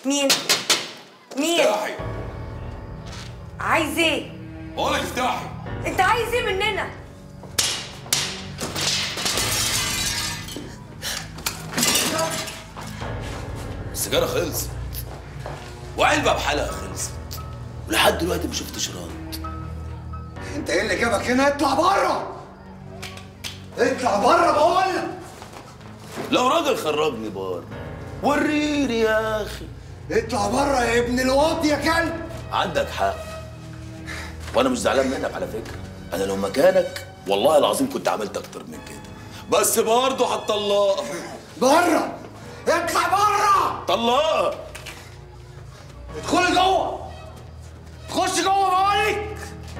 مين مين افتحي عايز ايه بقول لك افتحي انت عايز ايه مننا السيجاره خلصت وعلبه بحالها خلصت ولحد دلوقتي ما شفتش رد انت ايه اللي جابك هنا اطلع بره اطلع بره بقول لك لو راجل خرجني بار وريني يا اخي اطلع بره يا ابن الواطي يا كلب عندك حق وانا مش زعلان منك على فكره انا لو مكانك والله العظيم كنت عملت اكتر من كده بس برضه هتطلقها بره اطلع بره طلقها ادخلي جوه خش جوه بقول لك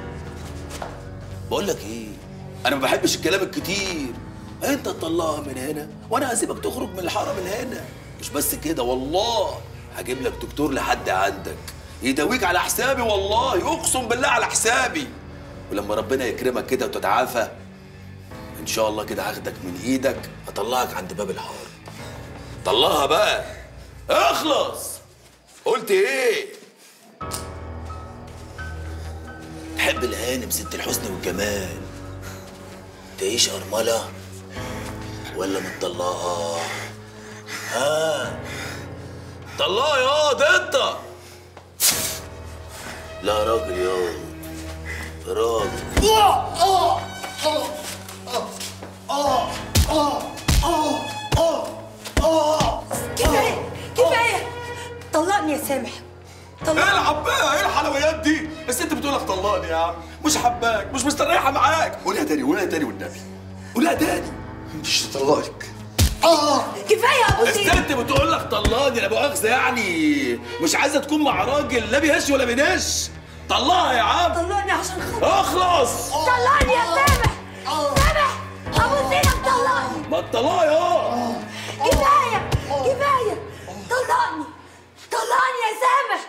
بقول لك ايه انا ما بحبش الكلام الكتير انت تطلقها من هنا وانا هسيبك تخرج من الحاره من هنا مش بس كده والله هجيب لك دكتور لحد عندك يداويك على حسابي والله اقسم بالله على حسابي ولما ربنا يكرمك كده وتتعافى ان شاء الله كده هاخدك من ايدك اطلعك عند باب الحاره طلعها بقى اخلص قلت ايه تحب الهانم ست الحسن والجمال تعيش أرملة ولا متطلقة؟ ها طلقها يا ده انت لا راجل يا راجل كفايه كفايه طلقني يا سامح طلقني العب بقى ايه الحلويات دي؟ الست بتقول لك طلقني يا عم مش حباك مش مستريحه معاك قولها تاني قولها تاني والنبي قولها تاني مش تطلقك كفايه يا ابو سيف الست بتقول لك طلقني لا مؤاخذه يعني مش عايزه تكون مع راجل لا بيهش ولا بينش طلقها يا عم طلقني عشان خاطر اخلص طلقني يا سامح سامح ابو سيف طلقني ما الطلاق يا كفايه كفايه طلقني طلقني يا سامح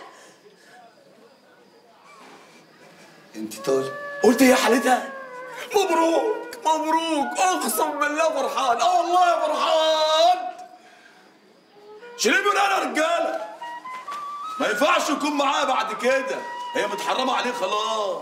انت طالب قلت ايه يا حالتها مبروك مبروك اقسم بالله فرحان اه والله يا فرحان شيلين من انا رجاله ما ينفعش يكون معاها بعد كده هي متحرمه عليه خلاص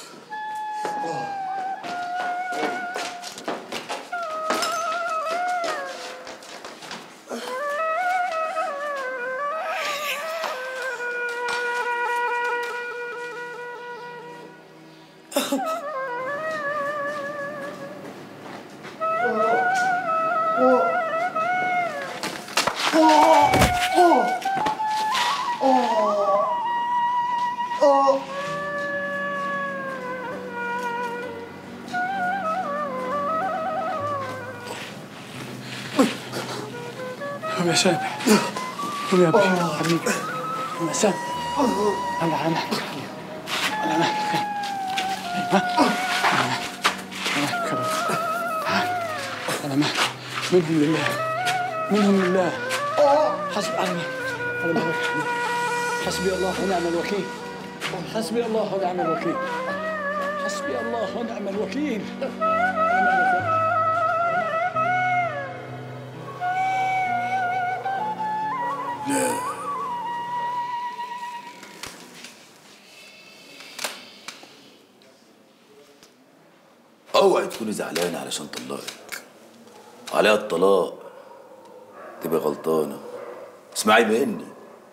قوم يا سامح قوم يا ابي حبيبي قوم يا سامح انا على مهلك على مهلك ايوه على مهلك على مهلك منهم لله منهم لله حسب على مهلك على مهلك حبيبي حسبي الله ونعم الوكيل حسبي الله ونعم الوكيل حسبي الله ونعم الوكيل على مهلك اوعي تكوني زعلانه علشان طلقك عليها الطلاق تبقى غلطانه اسمعي مني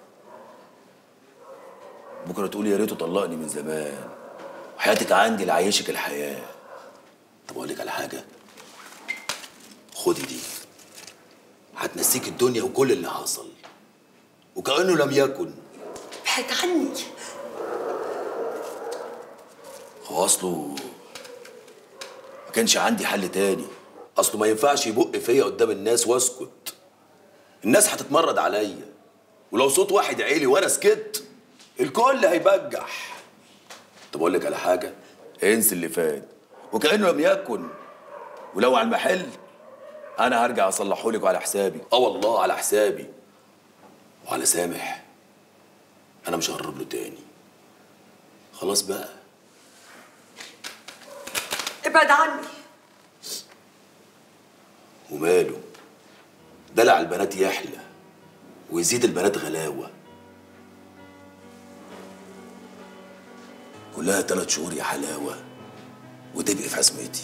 بكره تقولي يا ريته طلقني من زمان وحياتك عندي اللي عايشك الحياه طب اقول لك على حاجه خدي دي هتنسيك الدنيا وكل اللي حصل وكانه لم يكن ابعد عني هو اصله ما كانش عندي حل تاني اصله ما ينفعش يبق فيا قدام الناس واسكت الناس هتتمرد عليا ولو صوت واحد عالي وانا سكت الكل هيبجح طب اقول لك على حاجه انسى اللي فات وكانه لم يكن ولو على المحل انا هرجع اصلحه لك على حسابي اه والله على حسابي وعلى سامح انا مش هقرب له تاني خلاص بقى ابعد عني وماله دلع البنات يحلى ويزيد البنات غلاوة كلها تلات شهور يا حلاوه وتبقي في عزمتي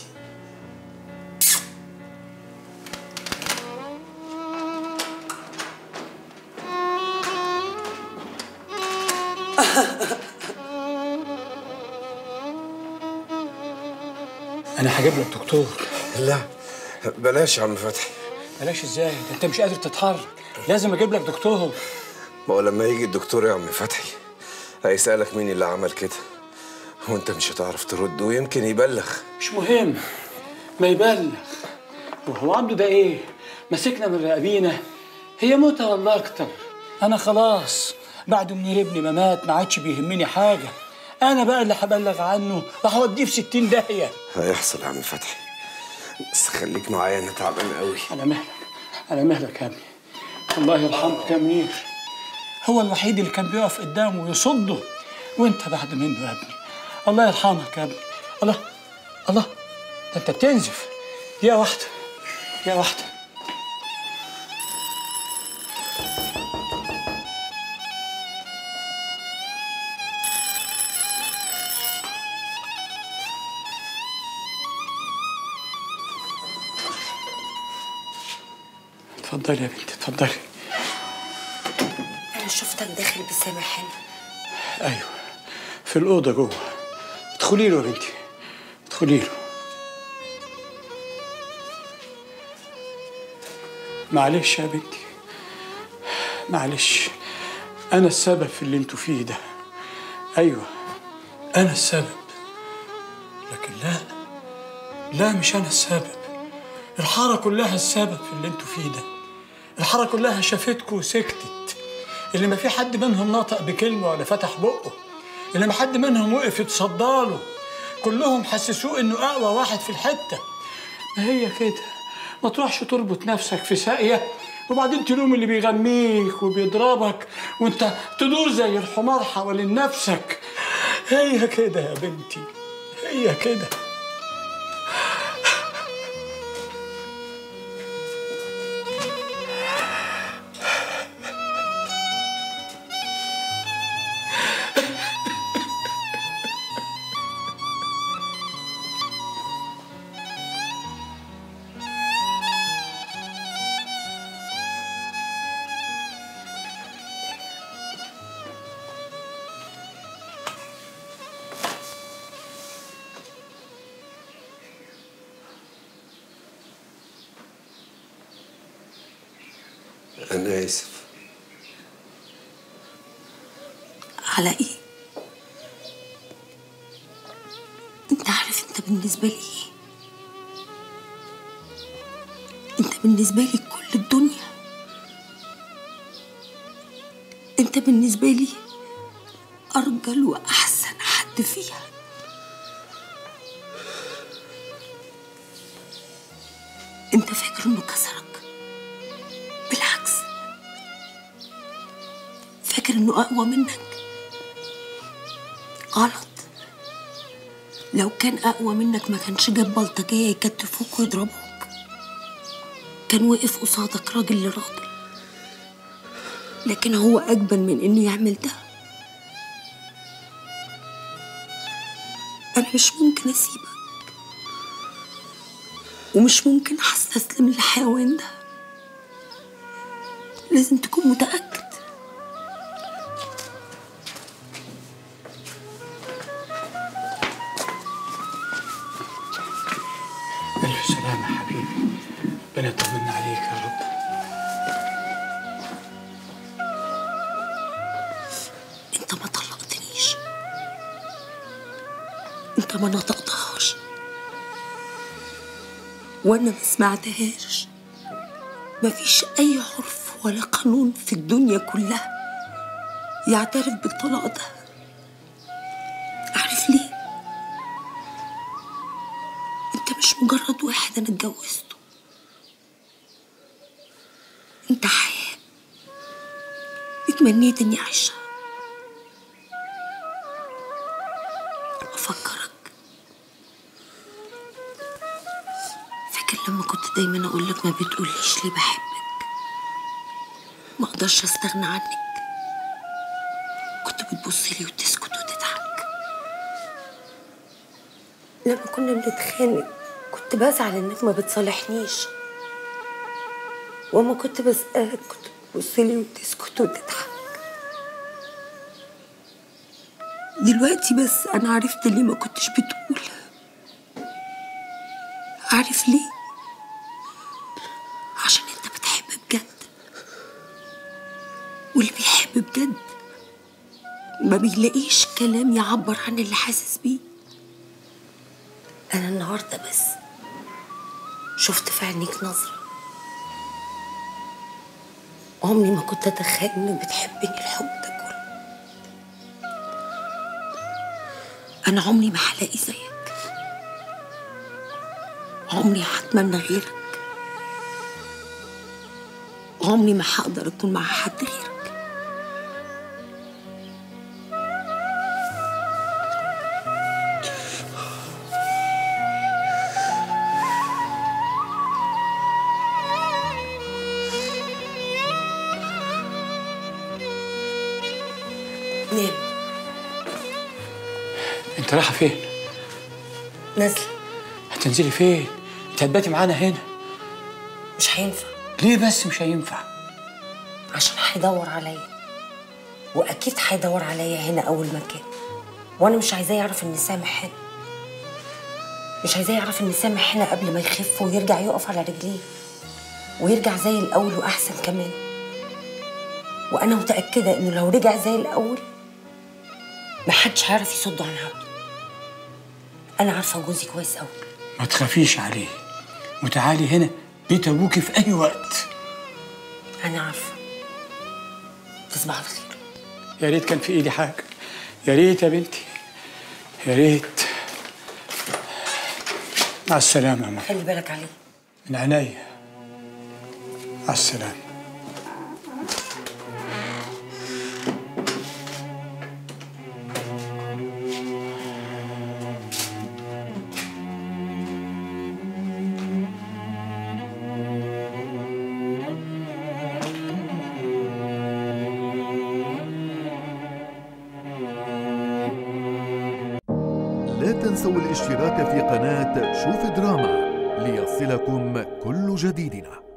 انا هجيب لك دكتور لا بلاش يا عم فتحي بلاش ازاي ده انت مش قادر تتحرك لازم اجيب لك دكتور ما هو لما يجي الدكتور يا عم فتحي هيسألك مين اللي عمل كده وانت مش هتعرف ترد ويمكن يبلغ مش مهم ما يبلغ وهو عبده ده ايه مسكنا من رقابينا هي موتة والله اكتر انا خلاص بعد منير ابني ما مات ما عادش بيهمني حاجه انا بقى اللي هبلغ عنه وهوديه في 60 داهيه هيحصل يا عم فتحي بس خليك معايا انا تعبان قوي على مهلك على مهلك يا ابني الله يرحمك يا منير هو الوحيد اللي كان بيقف قدامه ويصده وانت بعد منه يا ابني الله يرحمك يا ابني الله الله ده انت بتنزف يا واحده يا واحده اتفضلي يا بنتي اتفضلي انا شفتك داخل بسامح هنا ايوه في الاوضه جوه ادخلي له يا بنتي ادخلي له معلش يا بنتي معلش انا السبب في اللي انتوا فيه ده ايوه انا السبب لكن لا لا مش انا السبب الحاره كلها السبب في اللي انتوا فيه ده الحاره كلها شافتكوا وسكتت اللي ما في حد منهم نطق بكلمه ولا فتح بقه اللي ما حد منهم وقف يتصداله كلهم حسسوه انه اقوى واحد في الحته ما هي كده ما تروحش تربط نفسك في ساقيه وبعدين تلوم اللي بيغنيك وبيضربك وانت تدور زي الحمار حوالين نفسك هي كده يا بنتي هي كده انا اسف على ايه انت عارف انت بالنسبه لي ايه انت بالنسبه لي كل الدنيا انت بالنسبه لي ارجل واحسن حد فيها انت فاكر انه كسرك بالعكس فاكر انه اقوى منك غلط لو كان اقوى منك ما كانش جاب بلطجيه يكتفوك ويضربوك كان وقف قصادك راجل لراجل لكن هو اجبن من انه يعمل ده انا مش ممكن اسيبك ومش ممكن هستسلم للحيوان ده لازم تكون متأكد ألف سلامة يا حبيبي ربنا يطمنا عليك يا رب انت ما طلقتنيش انت ما نطقتهاش وانا ما سمعتهاش مفيش اي عرف ولا قانون في الدنيا كلها يعترف بالطلاق ده عارف ليه انت مش مجرد واحد انا اتجوزته انت حياه اتمنيت اني اعيشها أفكرك فاكر لما كنت دايما أقول لك ما بتقوليش ليه بحبك ما أقدرش أستغنى عنك كنت بتبص لي وتسكت وتضحك لما كنا بنتخانق كنت بزعل انك ما بتصالحنيش وما كنت بسألك كنت تبصلي وتسكت وتضحك دلوقتي بس انا عرفت ليه ما كنتش بتقول عارف ليه عشان انت بتحب بجد واللي بيحب بجد ما بيلاقيش كلام يعبر عن اللي حاسس بيه انا النهارده بس شفت في عينيك نظره عمري ما كنت اتخيل انك بتحبني الحب ده كله انا عمري ما هلاقي زيك عمري هتمنى غيرك عمري ما هقدر اكون مع حد غيرك نام انت رايحه فين نازله هتنزلي فين انت هتباتي معانا هنا مش هينفع ليه بس مش هينفع عشان هيدور عليا واكيد هيدور عليا هنا اول مكان وانا مش عايزاه يعرف اني سامح هنا مش عايزاه يعرف اني سامح هنا قبل ما يخف ويرجع يقف على رجليه ويرجع زي الاول واحسن كمان وانا متاكده انه لو رجع زي الاول محدش هيعرف يصده عن عبده انا عارفه جوزي كويس قوي ما تخافيش عليه وتعالي هنا بيت ابوكي في اي وقت انا عارفه تصبح على خير يا ريت كان في ايدي حاجه يا ريت يا بنتي يا ريت مع السلامه يا ماما خلي بالك عليه من عينيا مع السلامه لا تنسوا الاشتراك في قناة شوف دراما ليصلكم كل جديدنا